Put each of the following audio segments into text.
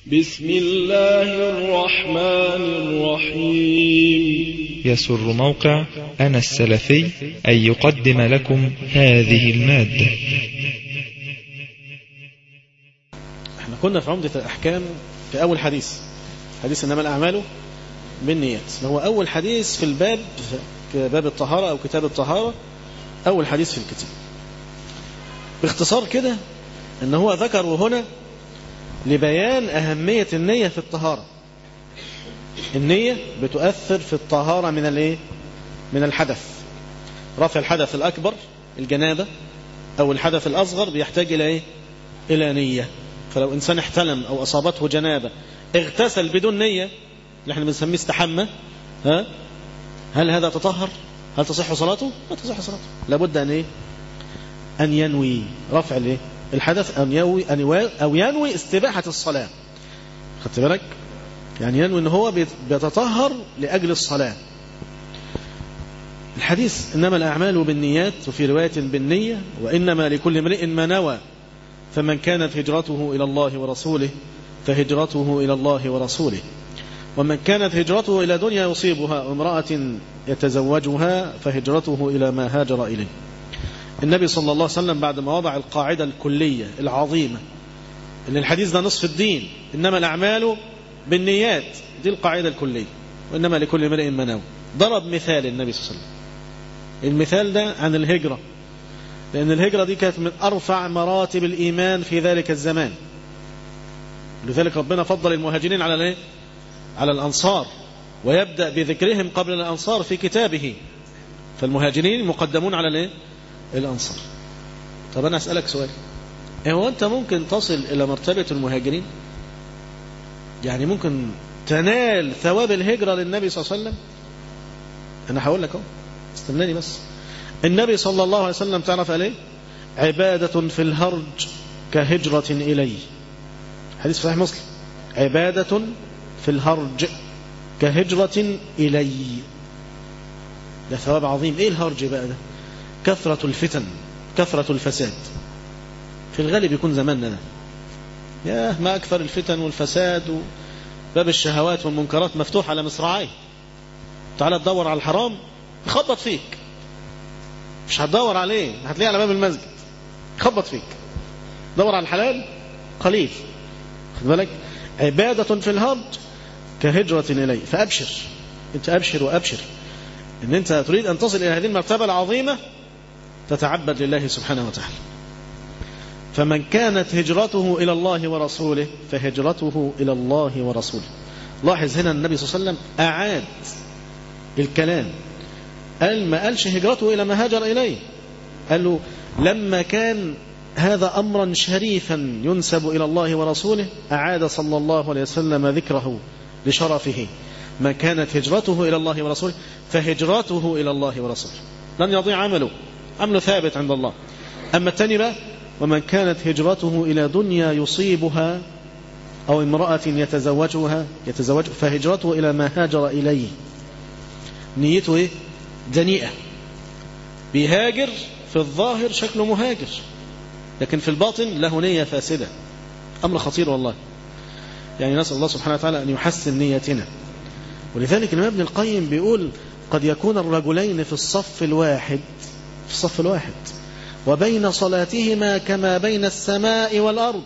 بسم الله الرحمن الرحيم يسر موقع أنا السلفي أن يقدم لكم هذه المادة احنا كنا في عمدة الأحكام في أول حديث حديث إنما الأعمال بالنيات هو أول حديث في الباب في باب الطهارة أو كتاب الطهارة أول حديث في الكتاب باختصار كده إن هو ذكره هنا لبيان أهمية النية في الطهارة النية بتؤثر في الطهارة من الايه من الحدث رفع الحدث الأكبر الجنابة أو الحدث الأصغر بيحتاج إلى إيه إلى نية فلو إنسان احتلم أو أصابته جنابة اغتسل بدون نية اللي احنا بنسميه استحمى ها هل هذا تطهر هل تصح صلاته لا تصح صلاته لابد أن إيه أن ينوي رفع الايه الحدث أن ينوي أو ينوي استباحة الصلاة خدت بالك يعني ينوي ان هو بيتطهر لأجل الصلاة الحديث إنما الأعمال بالنيات وفي رواية بالنية وإنما لكل امرئ ما نوى فمن كانت هجرته إلى الله ورسوله فهجرته إلى الله ورسوله ومن كانت هجرته إلى دنيا يصيبها امرأة يتزوجها فهجرته إلى ما هاجر إليه النبي صلى الله عليه وسلم بعد ما وضع القاعدة الكلية العظيمة ان الحديث ده نصف الدين إنما الأعمال بالنيات دي القاعدة الكلية وإنما لكل امرئ ما نوى ضرب مثال النبي صلى الله عليه وسلم المثال ده عن الهجرة لأن الهجرة دي كانت من أرفع مراتب الإيمان في ذلك الزمان لذلك ربنا فضل المهاجرين على الايه على الأنصار ويبدأ بذكرهم قبل الأنصار في كتابه فالمهاجرين مقدمون على الايه الأنصار طب أنا أسألك سؤال هو أنت ممكن تصل إلى مرتبة المهاجرين يعني ممكن تنال ثواب الهجرة للنبي صلى الله عليه وسلم أنا هقول لك اهو استناني بس النبي صلى الله عليه وسلم تعرف عليه عبادة في الهرج كهجرة إلي حديث صحيح مسلم عبادة في الهرج كهجرة إلي ده ثواب عظيم إيه الهرج بقى ده كثرة الفتن كثرة الفساد في الغالب يكون زماننا ده ياه ما أكثر الفتن والفساد وباب الشهوات والمنكرات مفتوح على مصراعيه تعال تدور على الحرام يخبط فيك مش هتدور عليه هتلاقيه على باب المسجد يخبط فيك دور على الحلال قليل خد بالك عبادة في الهرج كهجرة إلي فأبشر أنت أبشر وأبشر إن أنت تريد أن تصل إلى هذه المرتبة العظيمة تتعبد لله سبحانه وتعالى فمن كانت هجرته إلى الله ورسوله فهجرته إلى الله ورسوله لاحظ هنا النبي صلى الله عليه وسلم أعاد الكلام قال ما قالش هجرته إلى ما هاجر إليه قال له لما كان هذا أمرا شريفا ينسب إلى الله ورسوله أعاد صلى الله عليه وسلم ذكره لشرفه ما كانت هجرته إلى الله ورسوله فهجرته إلى الله ورسوله لن يضيع عمله عمله ثابت عند الله أما الثاني بقى ومن كانت هجرته إلى دنيا يصيبها أو امرأة يتزوجها يتزوج فهجرته إلى ما هاجر إليه نيته إيه؟ دنيئة بيهاجر في الظاهر شكله مهاجر لكن في الباطن له نية فاسدة أمر خطير والله يعني نسأل الله سبحانه وتعالى أن يحسن نيتنا ولذلك الإمام ابن القيم بيقول قد يكون الرجلين في الصف الواحد في الصف الواحد وبين صلاتهما كما بين السماء والأرض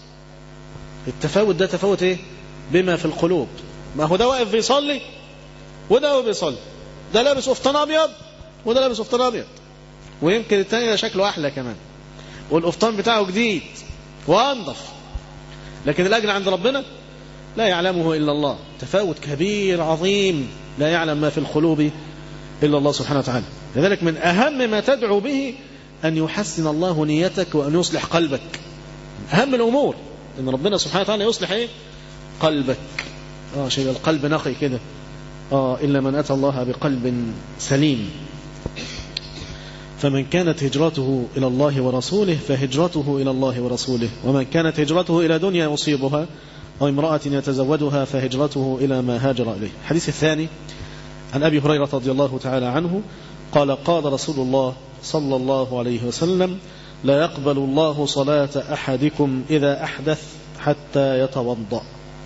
التفاوت ده تفاوت ايه بما في القلوب ما هو ده واقف بيصلي وده واقف بيصلي ده لابس قفطان ابيض وده لابس قفطان ابيض ويمكن التاني ده شكله احلى كمان والقفطان بتاعه جديد وانضف لكن الاجر عند ربنا لا يعلمه الا الله تفاوت كبير عظيم لا يعلم ما في القلوب الا الله سبحانه وتعالى لذلك من اهم ما تدعو به أن يحسن الله نيتك وأن يصلح قلبك أهم الأمور أن ربنا سبحانه وتعالى يصلح إيه؟ قلبك آه شيء القلب نقي كده آه إلا من أتى الله بقلب سليم فمن كانت هجرته إلى الله ورسوله فهجرته إلى الله ورسوله ومن كانت هجرته إلى دنيا يصيبها أو امرأة يتزوجها فهجرته إلى ما هاجر إليه الحديث الثاني عن أبي هريرة رضي الله تعالى عنه قال قال رسول الله صلى الله عليه وسلم لا يقبل الله صلاة أحدكم إذا أحدث حتى يتوضأ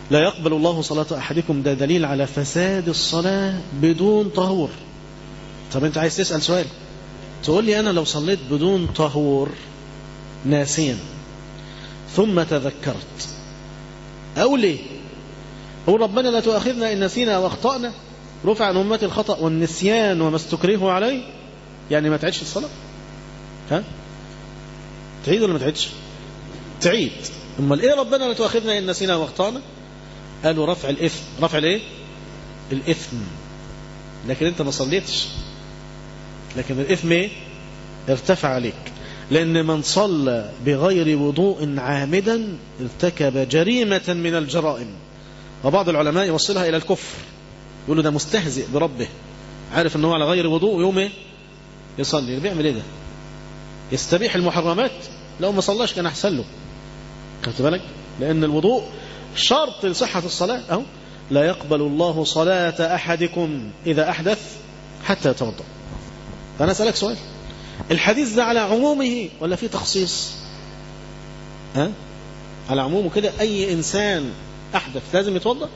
لا يقبل الله صلاة أحدكم ده دليل على فساد الصلاة بدون طهور طب أنت عايز تسأل سؤال تقول لي أنا لو صليت بدون طهور ناسيا ثم تذكرت أقول ليه أقول ربنا لا تؤاخذنا إن نسينا واخطأنا رفع عن أمتي الخطأ والنسيان وما استكرهوا عليه يعني ما تعيدش الصلاة ها تعيد ولا ما تعيدش تعيد امال ايه ربنا لا تؤاخذنا ان نسينا واخطانا قالوا رفع الاثم رفع الايه الاثم لكن انت ما صليتش لكن الاثم ايه ارتفع عليك لان من صلى بغير وضوء عامدا ارتكب جريمة من الجرائم وبعض العلماء يوصلها الى الكفر يقولوا ده مستهزئ بربه عارف ان هو على غير وضوء يوم ايه يصلي بيعمل ايه ده يستبيح المحرمات لو ما صلاش كان احسن له خدت بالك لان الوضوء شرط لصحة الصلاة اهو لا يقبل الله صلاة احدكم اذا احدث حتى يتوضا فانا اسالك سؤال الحديث ده على عمومه ولا فيه تخصيص ها على عمومه كده اي انسان احدث لازم يتوضا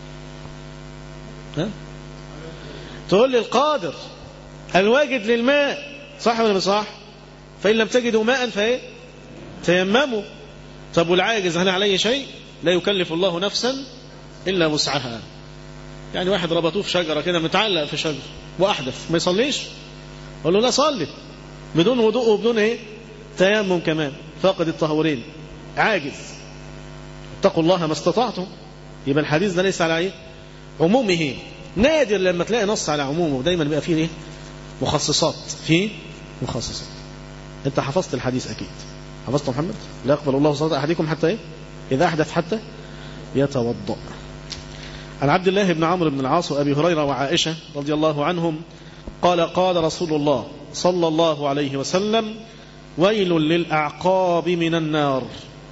ها تقول لي القادر الواجد للماء صح ولا مش صح فإن لم تجدوا ماء فايه تيمموا طب والعاجز هل عليه شيء لا يكلف الله نفسا إلا وسعها يعني واحد ربطوه في شجرة كده متعلق في شجرة وأحدث ما يصليش قال له لا صلي بدون وضوء وبدون ايه تيمم كمان فاقد الطهورين عاجز اتقوا الله ما استطعتم يبقى الحديث ده ليس على ايه عمومه نادر لما تلاقي نص على عمومه دايما بيبقى فيه ايه مخصصات فيه مخصصات انت حفظت الحديث اكيد حفظت محمد لا يقبل الله صلاة احدكم حتى ايه اذا احدث حتى يتوضا عن عبد الله بن عمرو بن العاص وابي هريره وعائشه رضي الله عنهم قال قال رسول الله صلى الله عليه وسلم ويل للاعقاب من النار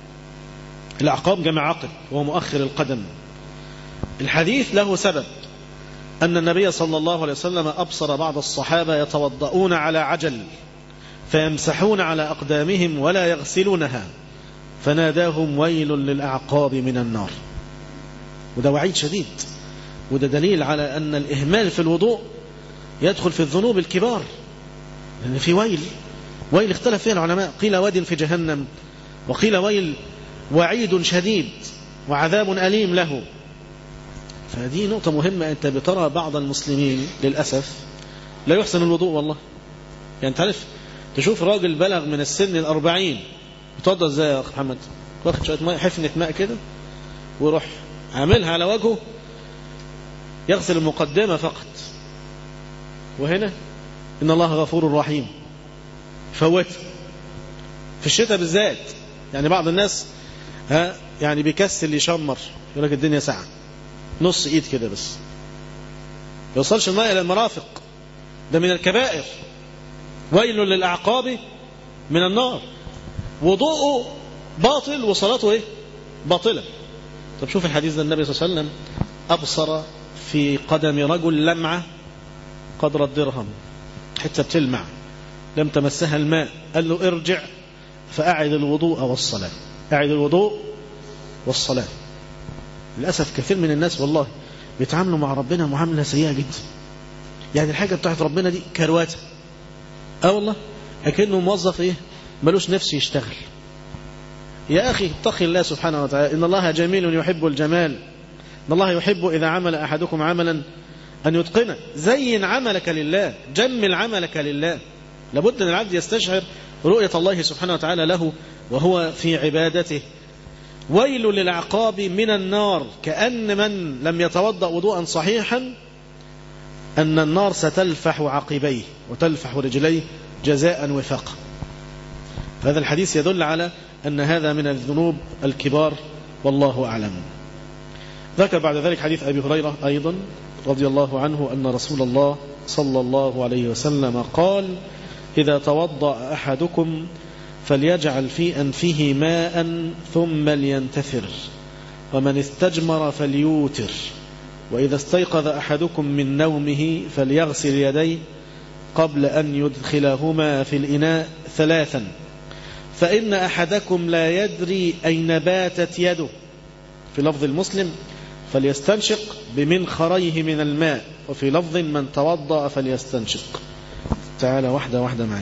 الاعقاب جمع عقب وهو مؤخر القدم الحديث له سبب أن النبي صلى الله عليه وسلم أبصر بعض الصحابة يتوضؤون على عجل فيمسحون على أقدامهم ولا يغسلونها فناداهم ويل للأعقاب من النار وده وعيد شديد وده دليل على أن الإهمال في الوضوء يدخل في الذنوب الكبار لأن في ويل ويل اختلف فيه العلماء قيل واد في جهنم وقيل ويل وعيد شديد وعذاب أليم له فدي نقطة مهمة أنت بترى بعض المسلمين للأسف لا يحسن الوضوء والله يعني تعرف تشوف راجل بلغ من السن الأربعين يتوضى ازاي يا أخ محمد واخد شوية ماء حفنة ماء كده ويروح عاملها على وجهه يغسل المقدمة فقط وهنا إن الله غفور رحيم فوت في الشتاء بالذات يعني بعض الناس ها يعني بيكسل يشمر يقول لك الدنيا ساعه نص ايد كده بس يوصلش الماء الى المرافق ده من الكبائر ويل للاعقاب من النار وضوءه باطل وصلاته ايه باطله طب شوف الحديث ده النبي صلى الله عليه وسلم ابصر في قدم رجل لمعه قدر الدرهم حتى بتلمع لم تمسها الماء قال له ارجع فأعد الوضوء والصلاة أعد الوضوء والصلاة للأسف كثير من الناس والله بيتعاملوا مع ربنا معاملة سيئة جدا يعني الحاجة بتاعت ربنا دي كرواتة اه والله أكنه موظف ايه ملوش نفس يشتغل يا أخي اتقي الله سبحانه وتعالى إن الله جميل يحب الجمال إن الله يحب إذا عمل أحدكم عملا أن يتقنه زين عملك لله جمل عملك لله لابد أن العبد يستشعر رؤية الله سبحانه وتعالى له وهو في عبادته ويل للعقاب من النار كأن من لم يتوضأ وضوءا صحيحا أن النار ستلفح عقبيه وتلفح رجليه جزاء وفاقا هذا الحديث يدل على أن هذا من الذنوب الكبار والله أعلم ذكر بعد ذلك حديث أبي هريرة أيضا رضي الله عنه أن رسول الله صلى الله عليه وسلم قال إذا توضأ أحدكم فليجعل في أنفه ماء ثم لينتثر ومن استجمر فليوتر وإذا استيقظ أحدكم من نومه فليغسل يديه قبل أن يدخلهما في الإناء ثلاثا فإن أحدكم لا يدري أين باتت يده في لفظ المسلم فليستنشق بمنخريه من الماء وفي لفظ من توضأ فليستنشق تعالى واحدة واحدة معي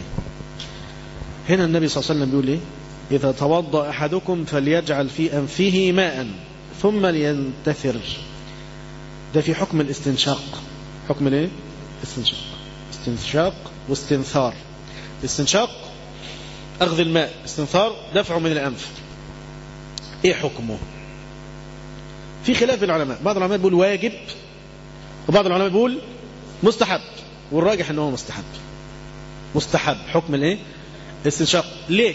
هنا النبي صلى الله عليه وسلم بيقول ايه إذا توضأ أحدكم فليجعل في أنفه ماء ثم لينتثر ده في حكم الاستنشاق حكم الايه استنشاق استنشاق واستنثار الاستنشاق أخذ الماء استنثار دفعه من الأنف ايه حكمه في خلاف العلماء بعض العلماء بيقول واجب وبعض العلماء بيقول مستحب والراجح ان هو مستحب مستحب حكم الايه استنشاق ليه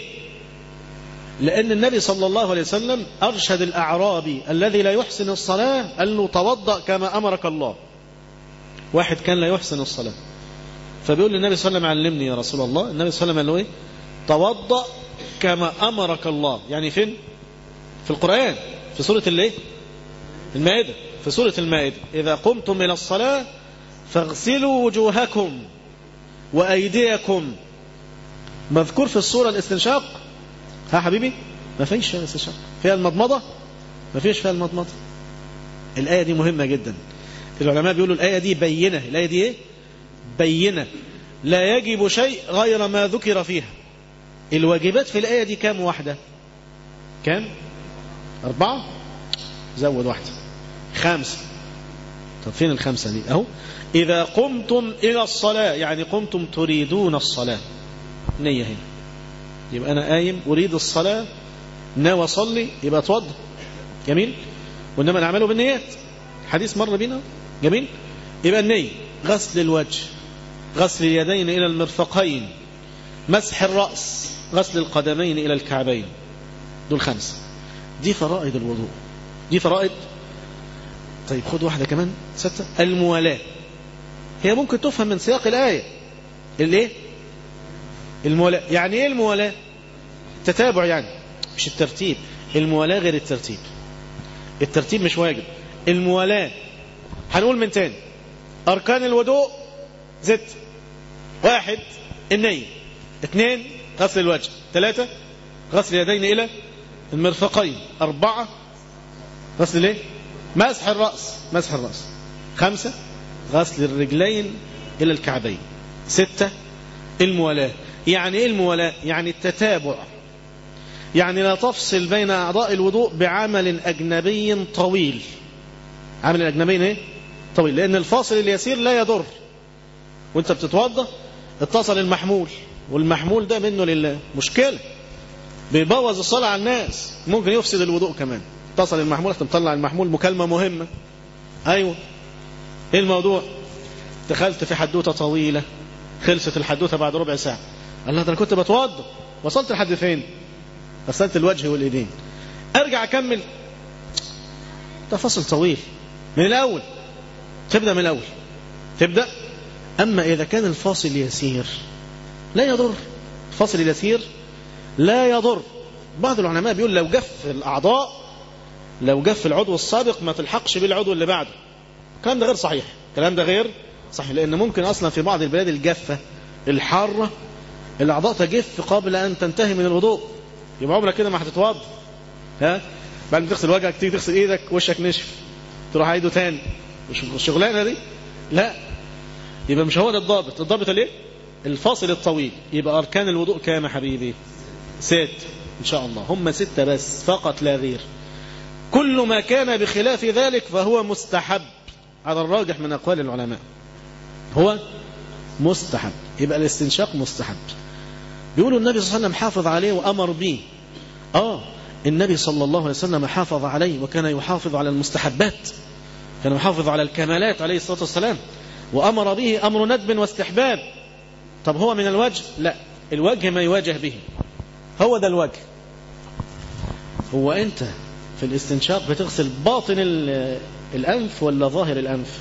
لأن النبي صلى الله عليه وسلم أرشد الأعرابي الذي لا يحسن الصلاة قال له توضأ كما أمرك الله واحد كان لا يحسن الصلاة فبيقول للنبي صلى الله عليه وسلم علمني يا رسول الله النبي صلى الله عليه وسلم قال له إيه توضأ كما أمرك الله يعني فين في القرآن في سورة الايه المائدة في سورة المائدة إذا قمتم إلى الصلاة فاغسلوا وجوهكم وأيديكم مذكور في الصورة الاستنشاق ها حبيبي ما فيش فيها الاستنشاق فيها المضمضة ما فيش فيها المضمضة الآية دي مهمة جدا العلماء بيقولوا الآية دي بينة الآية دي ايه بينة لا يجب شيء غير ما ذكر فيها الواجبات في الآية دي كام واحدة كام أربعة زود واحدة خمسة طب فين الخمسة دي أهو إذا قمتم إلى الصلاة يعني قمتم تريدون الصلاة نية هنا يبقى أنا قايم أريد الصلاة ناوى أصلي يبقى أتوضى جميل وإنما الأعمال بالنيات حديث مر بينا جميل يبقى النية غسل الوجه غسل اليدين إلى المرفقين مسح الرأس غسل القدمين إلى الكعبين دول خمسة دي فرائض الوضوء دي فرائض طيب خد واحدة كمان ستة الموالاة هي ممكن تفهم من سياق الآية الايه الموالاة يعني ايه الموالاة التتابع يعني مش الترتيب الموالاة غير الترتيب الترتيب مش واجب الموالاة هنقول من تاني أركان الوضوء ست واحد النية اثنين غسل الوجه ثلاثة غسل اليدين إلى المرفقين أربعة غسل الايه مسح الرأس مسح الرأس خمسة غسل الرجلين إلى الكعبين ستة الموالاة يعني إيه الموالاة يعني التتابع يعني لا تفصل بين أعضاء الوضوء بعمل أجنبي طويل عمل أجنبي إيه؟ طويل لأن الفاصل اليسير لا يضر وانت بتتوضى اتصل المحمول والمحمول ده منه لله مشكلة بيبوظ الصلاة على الناس ممكن يفسد الوضوء كمان اتصل المحمول انت مطلع المحمول مكالمة مهمة ايوه ايه الموضوع دخلت في حدوتة طويلة خلصت الحدوتة بعد ربع ساعة الله ده انا كنت بتوضى وصلت لحد فين غسلت الوجه والايدين ارجع اكمل ده فصل طويل من الاول تبدا من الاول تبدا اما اذا كان الفاصل يسير لا يضر الفاصل اليسير لا يضر بعض العلماء بيقول لو جف الاعضاء لو جف العضو السابق ما تلحقش بالعضو اللي بعده الكلام ده غير صحيح الكلام ده غير صحيح لان ممكن اصلا في بعض البلاد الجافه الحاره الاعضاء تجف قبل ان تنتهي من الوضوء يبقى عمرك كده ما هتتوضى ها بعد ما تغسل وجهك تيجي تغسل ايدك وشك نشف تروح عيده تاني مش الشغلانه دي لا يبقى مش هو ده الضابط الضابط الايه الفاصل الطويل يبقى اركان الوضوء كام يا حبيبي ست ان شاء الله هم ستة بس فقط لا غير كل ما كان بخلاف ذلك فهو مستحب على الراجح من اقوال العلماء هو مستحب يبقى الاستنشاق مستحب بيقولوا النبي صلى الله عليه وسلم حافظ عليه وأمر به آه النبي صلى الله عليه وسلم حافظ عليه وكان يحافظ على المستحبات كان يحافظ على الكمالات عليه الصلاة والسلام وأمر به أمر ندب واستحباب طب هو من الوجه لا الوجه ما يواجه به هو ده الوجه هو أنت في الاستنشاق بتغسل باطن الأنف ولا ظاهر الأنف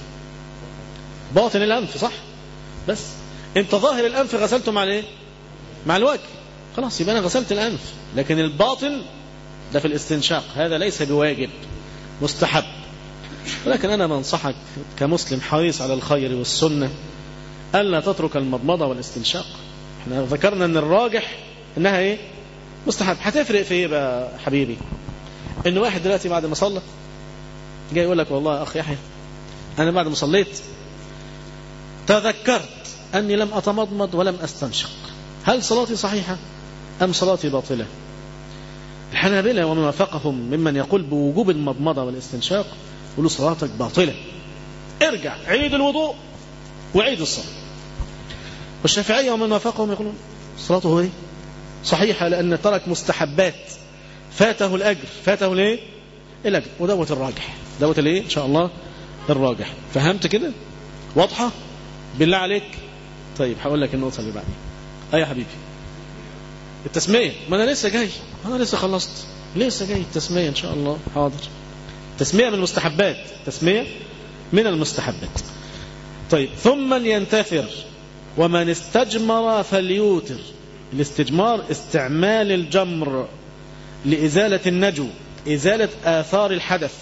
باطن الأنف صح بس انت ظاهر الأنف غسلته مع الايه مع الوجه خلاص يبقى أنا غسلت الأنف لكن الباطن ده في الاستنشاق هذا ليس بواجب مستحب ولكن أنا بنصحك كمسلم حريص على الخير والسنة ألا تترك المضمضة والاستنشاق احنا ذكرنا أن الراجح أنها إيه مستحب هتفرق في إيه بقى حبيبي إن واحد دلوقتي بعد ما صلى جاي يقول لك والله يا أخ يحيى أنا بعد ما صليت تذكرت أني لم أتمضمض ولم أستنشق هل صلاتي صحيحة أم صلاتي باطلة الحنابلة ومن وافقهم ممن يقول بوجوب المضمضة والاستنشاق يقولوا صلاتك باطلة ارجع عيد الوضوء وعيد الصلاة والشافعية ومن وافقهم يقولون صلاته ايه صحيحة لأن ترك مستحبات فاته الأجر فاته الايه الأجر ودوت الراجح دوت الايه إن شاء الله الراجح فهمت كده واضحة بالله عليك طيب هقول لك النقطة اللي بعدين أي يا حبيبي التسمية ما أنا لسه جاي أنا لسه خلصت لسه جاي التسمية إن شاء الله حاضر تسمية من المستحبات تسمية من المستحبات طيب ثم ينتثر ومن استجمر فليوتر الاستجمار استعمال الجمر لإزالة النجو إزالة آثار الحدث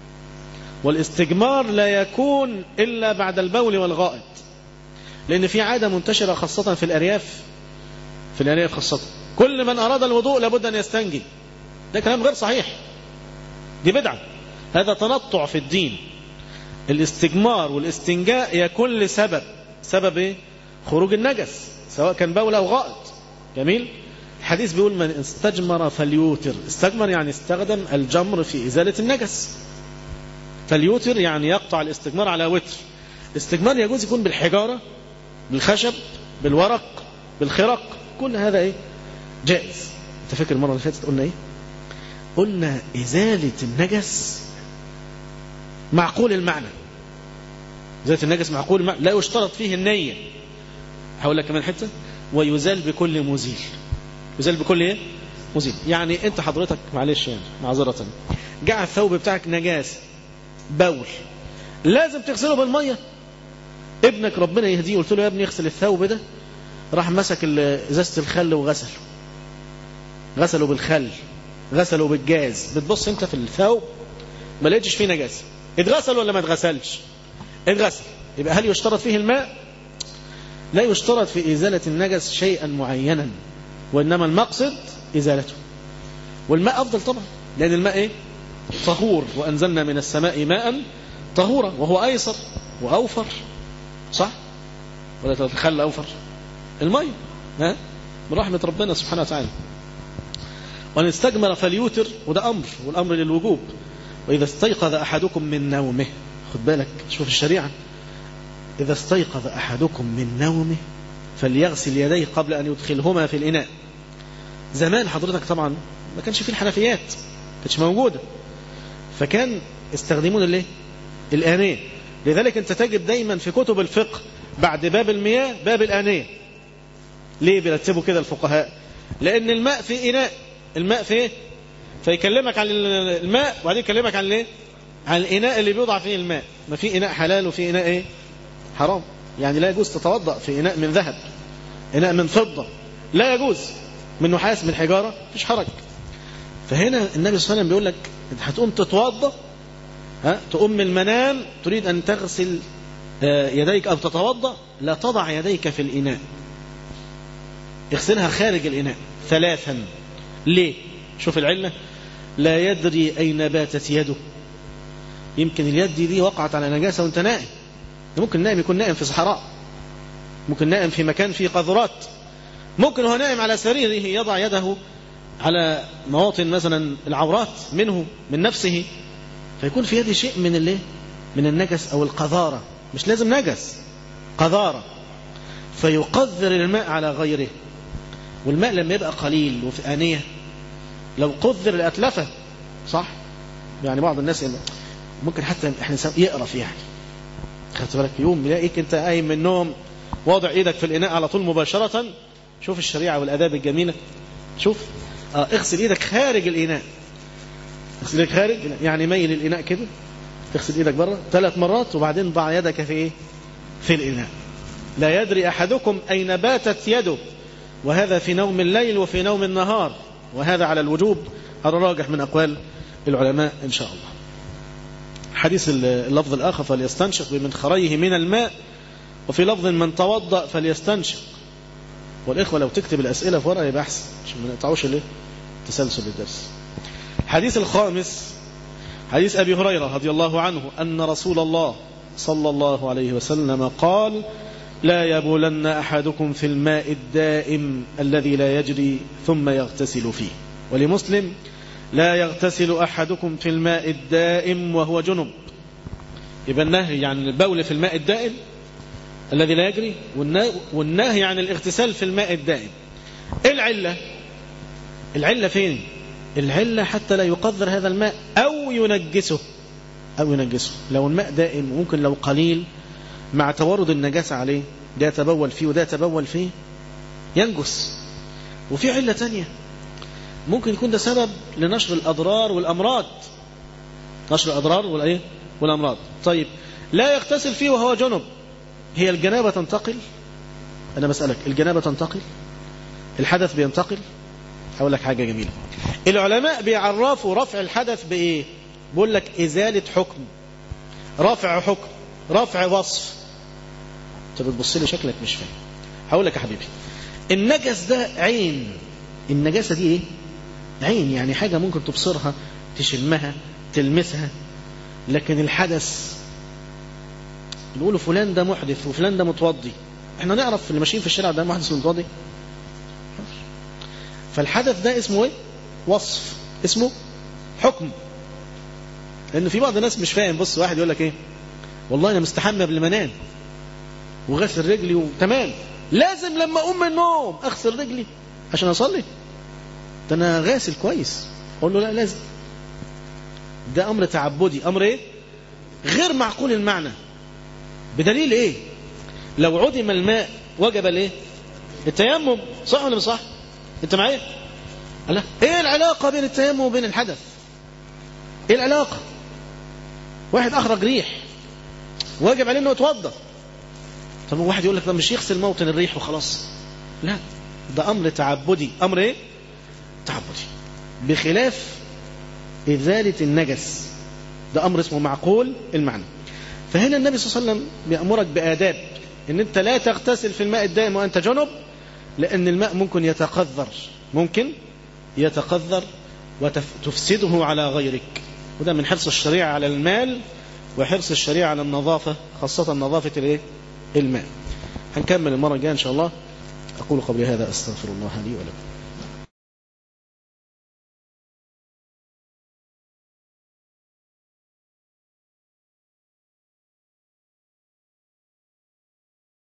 والاستجمار لا يكون إلا بعد البول والغائط لأن في عادة منتشرة خاصة في الأرياف في الأرياف خاصة كل من أراد الوضوء لابد أن يستنجي ده كلام غير صحيح دي بدعة هذا تنطع في الدين الاستجمار والاستنجاء يكون لسبب سبب ايه خروج النجس سواء كان بول أو غائط جميل الحديث بيقول من استجمر فليوتر استجمر يعني استخدم الجمر في إزالة النجس فليوتر يعني يقطع الاستجمار على وتر الاستجمار يجوز يكون بالحجارة بالخشب بالورق بالخرق كل هذا ايه جائز انت فاكر المرة اللي فاتت قلنا ايه قلنا إزالة النجس معقول المعنى إزالة النجس معقول المعنى لا يشترط فيه النية هقول لك كمان حتة ويزال بكل مزيل يزال بكل ايه مزيل يعني انت حضرتك معلش يعني معذرة جاء الثوب بتاعك نجاسة بول لازم تغسله بالمية ابنك ربنا يهديه قلت له يا ابني اغسل الثوب ده راح مسك ازازة الخل وغسله غسله بالخل غسله بالجاز بتبص انت في الثوب ما لقيتش فيه نجاسة اتغسل ولا ما اتغسلش اتغسل يبقى هل يشترط فيه الماء لا يشترط في إزالة النجس شيئا معينا وإنما المقصد إزالته والماء أفضل طبعا لأن الماء إيه؟ طهور وأنزلنا من السماء ماء طهورا وهو أيسر وأوفر صح ولا تتخلى أوفر المية ها من رحمة ربنا سبحانه وتعالى وأن استجمر فليوتر وده أمر والأمر للوجوب وإذا استيقظ أحدكم من نومه خد بالك شوف الشريعة إذا استيقظ أحدكم من نومه فليغسل يديه قبل أن يدخلهما في الإناء زمان حضرتك طبعا ما كانش فيه الحنفيات كانش موجودة فكان يستخدمون الايه الآنية لذلك انت تجد دايما في كتب الفقه بعد باب المياه باب الآنية ليه بيرتبوا كده الفقهاء لأن الماء في إناء الماء في ايه فيكلمك عن الماء وبعدين يكلمك عن الايه عن الإناء اللي بيوضع فيه الماء ما في إناء حلال وفي إناء ايه حرام يعني لا يجوز تتوضأ في إناء من ذهب إناء من فضة لا يجوز من نحاس من حجارة مفيش حرج فهنا النبي صلى الله عليه وسلم بيقول لك انت هتقوم تتوضا ها تقوم من المنام تريد أن تغسل يديك أو تتوضا لا تضع يديك في الإناء اغسلها خارج الإناء ثلاثا ليه شوف العلة لا يدري أين باتت يده يمكن اليد دي وقعت على نجاسة وانت نائم ممكن نائم يكون نائم في صحراء ممكن نائم في مكان فيه قذرات ممكن هو نائم على سريره يضع يده على مواطن مثلا العورات منه من نفسه فيكون في يده شيء من الايه من النجس او القذارة مش لازم نجس قذارة فيقذر الماء على غيره والماء لما يبقى قليل وفي آنية لو قذر لأتلفه صح يعني بعض الناس ممكن حتى احنا يقرف يعني خدت بالك يوم يلاقيك انت قايم من النوم واضع ايدك في الاناء على طول مباشرة شوف الشريعة والاداب الجميلة شوف اه اغسل ايدك خارج الاناء اغسل ايدك خارج يعني ميل الاناء كده تغسل ايدك بره ثلاث مرات وبعدين ضع يدك في ايه في الاناء لا يدري احدكم اين باتت يده وهذا في نوم الليل وفي نوم النهار وهذا على الوجوب الراجح من اقوال العلماء ان شاء الله حديث اللفظ الآخر فليستنشق بمنخريه من الماء وفي لفظ من توضأ فليستنشق والإخوة لو تكتب الأسئلة في ورقة يبقى أحسن عشان ما نقطعوش الايه تسلسل الدرس الحديث الخامس حديث أبي هريرة رضي الله عنه أن رسول الله صلى الله عليه وسلم قال لا يبولن أحدكم في الماء الدائم الذي لا يجري ثم يغتسل فيه ولمسلم لا يغتسل أحدكم في الماء الدائم وهو جنب يبقى النهي عن البول في الماء الدائم الذي لا يجري والنهي عن الاغتسال في الماء الدائم ايه العلة العلة فين العلة حتى لا يقذر هذا الماء أو ينجسه أو ينجسه لو الماء دائم ممكن لو قليل مع تورد النجاسة عليه ده يتبول فيه وده يتبول فيه ينجس وفي علة تانية ممكن يكون ده سبب لنشر الأضرار والأمراض نشر الأضرار والإيه والأمراض طيب لا يغتسل فيه وهو جنب هي الجنابة تنتقل أنا بسألك الجنابة تنتقل الحدث بينتقل هقول لك حاجة جميلة العلماء بيعرفوا رفع الحدث بإيه بيقول لك إزالة حكم رفع حكم رفع وصف انت بتبص لي شكلك مش فاهم هقول لك يا حبيبي النجس ده عين النجاسة دي ايه عين يعني حاجة ممكن تبصرها تشمها تلمسها لكن الحدث نقولوا فلان ده محدث وفلان ده متوضي احنا نعرف اللي ماشيين في الشارع ده محدث ومتوضي فالحدث ده اسمه ايه وصف اسمه حكم لان في بعض الناس مش فاهم بص واحد يقول لك ايه والله انا مستحمى قبل ما انام وغسل رجلي وتمام لازم لما اقوم من النوم اغسل رجلي عشان اصلي ده انا غاسل كويس اقول له لا لازم ده امر تعبدي امر ايه غير معقول المعنى بدليل ايه لو عدم الماء وجب الايه التيمم صح ولا مش صح انت معايا لا ايه العلاقه بين التيمم وبين الحدث ايه العلاقه واحد اخرج ريح واجب عليه انه يتوضا طب واحد يقول لك ده مش يغسل موطن الريح وخلاص لا ده امر تعبدي امر ايه تعبدي بخلاف ازاله النجس ده امر اسمه معقول المعنى فهنا النبي صلى الله عليه وسلم بيأمرك بآداب ان انت لا تغتسل في الماء الدائم وانت جنب لان الماء ممكن يتقذر ممكن يتقذر وتفسده على غيرك وده من حرص الشريعة على المال وحرص الشريعة على النظافة خاصة نظافة الايه الماء هنكمل المرة الجاية إن شاء الله أقول قبل هذا أستغفر الله لي ولكم